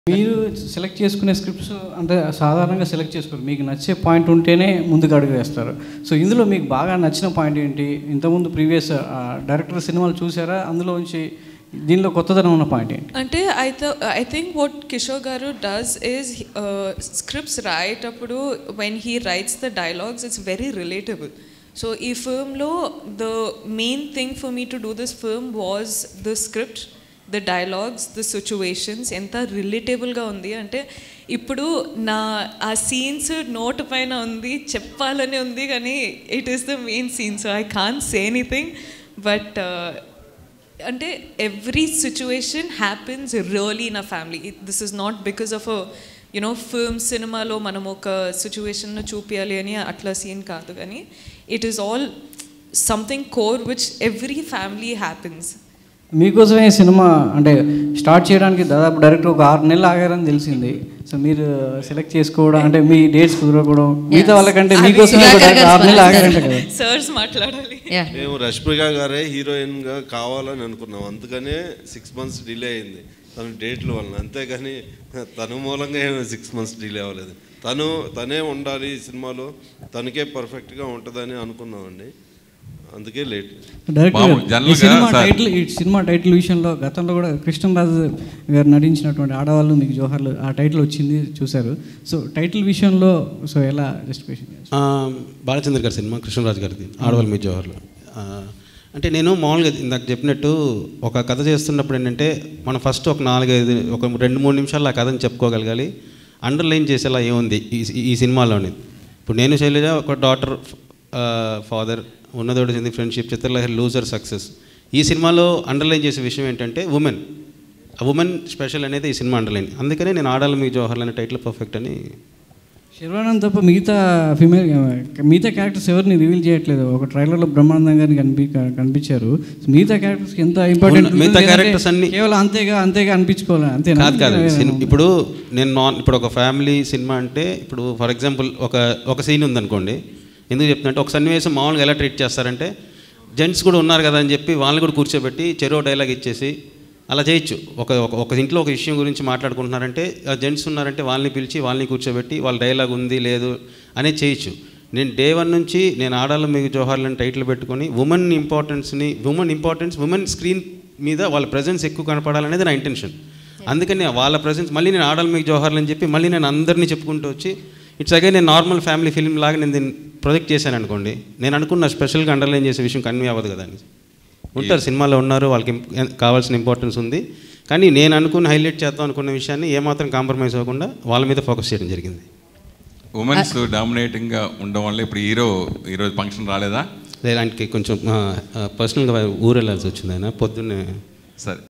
మీరు సెలెక్ట్ చేసుకునే స్క్రిప్ట్స్ అంటే సాధారణంగా సెలెక్ట్ చేసుకోరు మీకు నచ్చే పాయింట్ ఉంటేనే ముందుకు అడుగు వేస్తారు సో ఇందులో మీకు బాగా నచ్చిన పాయింట్ ఏంటి ఇంతకుముందు ప్రీవియస్ డైరెక్టర్ సినిమాలు చూసారా అందులో నుంచి దీనిలో కొత్తదనం ఉన్న పాయింట్ ఏంటి అంటే I I think what Kishore garu does is scripts రాయేటప్పుడు when he writes the dialogues it's very relatable so ఈ ఫిల్మ్లో the main thing for me to do this film was the script the dialogues the situations ఎంత రిలేటబుల్గా ఉంది అంటే ఇప్పుడు నా ఆ సీన్స్ నోట్ పైన ఉంది చెప్పాలని ఉంది కానీ it is the main scene so I can't say anything but అంటే every situation happens really in a family this is not because of you know film సినిమాలో మనం ఒక సిచ్యువేషన్ను చూపించాలి అని అట్లా సీన్ కాదు కానీ it is all something core which every family happens మీకోసమే ఈ సినిమా అంటే స్టార్ట్ చేయడానికి దాదాపు డైరెక్ట్ ఒక ఆరు నెలలు ఆగారని తెలిసింది సో మీరు సెలెక్ట్ చేసుకోవడం అంటే మీ డేట్స్ కుదరకపోవడం మిగతా వాళ్ళకంటే మీకోసమే ఒక direct ఆరు నెలలు ఆగారంట కదా సర్స్ మాట్లాడాలి యా మేము రష్మిక గారే హీరోయిన్గా కావాలని అనుకున్నాం అందుకనే సిక్స్ మంత్స్ డిలే అయింది తన డేట్ల వలన అంతేగాని తన మూలంగా ఏమీ సిక్స్ మంత్స్ డిలే అవ్వలేదు తను తనే ఉండాలి ఈ సినిమాలో తనకే పర్ఫెక్ట్గా ఉంటుందని అనుకున్నామండి అందుకే లేట్ డైరెక్టర్ మామూలు ఈ జనరల్గా సినిమా సార్- టైటిల్ ఈ సినిమా టైటిల్ విషయంలో గతంలో కూడా కృష్ణరాజు గారు నటించినటువంటి ఆడవాళ్ళు మీకు జోహర్లు ఆ టైటిల్ వచ్చింది చూశారు సో టైటిల్ విషయంలో సో ఎలా జస్టిఫికేషన్ ఆ, బాలచంద్ర గారి సినిమా కృష్ణరాజు గారిది ఆడవాళ్ళ మీ జవహర్లో ఆ, అంటే నేను మామూలుగా ఇందాక చెప్పినట్టు ఒక కథ చేస్తున్నప్పుడు ఏంటంటే మనం ఫస్ట్ ఒక నాలుగైదు ఒక రెండు మూడు నిమిషాలు ఆ కథని చెప్పుకోగలగాలి అండర్లైన్ చేసేలా ఏముంది ఈ ఈ సినిమాలోని ఇప్పుడు నేను శైలజ ఒక డాటర్ ఫాదర్ ఉన్నదోడు చెంది ఫ్రెండ్షిప్ చిత్రలహరి లూజర్ సక్సెస్ ఈ సినిమాలో అండర్లైన్ చేసే విషయం ఏంటంటే ఉమెన్ ఆ ఉమెన్ స్పెషల్ అనేది ఈ సినిమా అండర్లైన్ అందుకనే నేను ఆడాలి మీ జవహర్లు అనే టైటిల్ పర్ఫెక్ట్ అని శర్వానంద్ తప్ప మిగతా ఫిమేల్ మిగతా క్యారెక్టర్స్ ఎవరిని రివీల్ చేయట్లేదు ఒక ట్రైలర్లో బ్రహ్మానందం గారిని కనిపి కనిపించారు మిగతా క్యారెక్టర్స్కి ఎంత ఇంపార్టెంట్ ఉన్న- మిగతా characters అన్ని- కేవలం అంతేగా అంతేగా అనిపించుకోవాలి అంతే కాదు కాదు సినిమా ఇప్పుడు నేను నాన్ ఇప్పుడు ఒక ఫ్యామిలీ సినిమా అంటే ఇప్పుడు ఫర్ ఎగ్జాంపుల్ ఒక ఒక సీన్ ఉందనుకోండి ఎందుకు చెప్తున్నట్టే ఒక సన్నివేశం మామూలుగా ఎలా ట్రీట్ చేస్తారంటే జెంట్స్ కూడా ఉన్నారు కదా అని చెప్పి వాళ్ళని కూడా కూర్చోబెట్టి చెరో డైలాగ్ ఇచ్చేసి అలా చేయొచ్చు ఒక ఒక- ఒక ఇంట్లో ఒక విషయం గురించి మాట్లాడుకుంటున్నారంటే జెంట్స్ ఉన్నారంటే వాళ్ళని పిలిచి వాళ్ళని కూర్చోబెట్టి వాళ్ళ డైలాగ్ ఉంది లేదు అనేది చేయొచ్చు నేను డే వన్ నుంచి నేను ఆడాలి మీకు జోహార్లని టైటిల్ పెట్టుకొని ఉమెన్ ఇంపార్టెన్స్ని ఉమెన్ ఇంపార్టెన్స్ ఉమెన్ స్క్రీన్ మీద వాళ్ళ ప్రజెన్స్ ఎక్కువ కనపడాలనేది నా ఇంటెన్షన్ అందుకని వాళ్ళ ప్రజెన్స్ మళ్ళీ నేను ఆడాలి మీకు జోహార్లు అని చెప్పి మళ్ళీ నేను అందరినీ చెప్పుకుంటూ వచ్చి ఇట్స్ అగైన్ నేను నార్మల్ ఫ్యామిలీ ఫిల్మ్ లాగా నేను దీన్ని ప్రొజెక్ట్ చేశాను అనుకోండి నేను అనుకున్న స్పెషల్గా అండర్లైన్ చేసే విషయం కన్వే అవ్వదు కదా అని ఉంటారు సినిమాలో ఉన్నారు వాళ్ళకి ఇంప్- ఎన్- కావాల్సిన ఇంపార్టెన్స్ ఉంది కానీ నేను అనుకున్న హైలైట్ చేద్దాం అనుకున్న విషయాన్ని ఏమాత్రం కాంప్రమైజ్ అవ్వకుండా వాళ్ళ మీద ఫోకస్ చేయడం జరిగింది ఉమెన్స్ డామినేటింగ్గా ఉండడం వల్ల ఇప్పుడు హీరో ఈరోజు ఫంక్షన్ రాలేదా లేదా ఆయనకి కొంచెం పర్సనల్గా ఊరు వెళ్ళాల్సి వచ్చింది ఆయన పొద్దున్నే సరే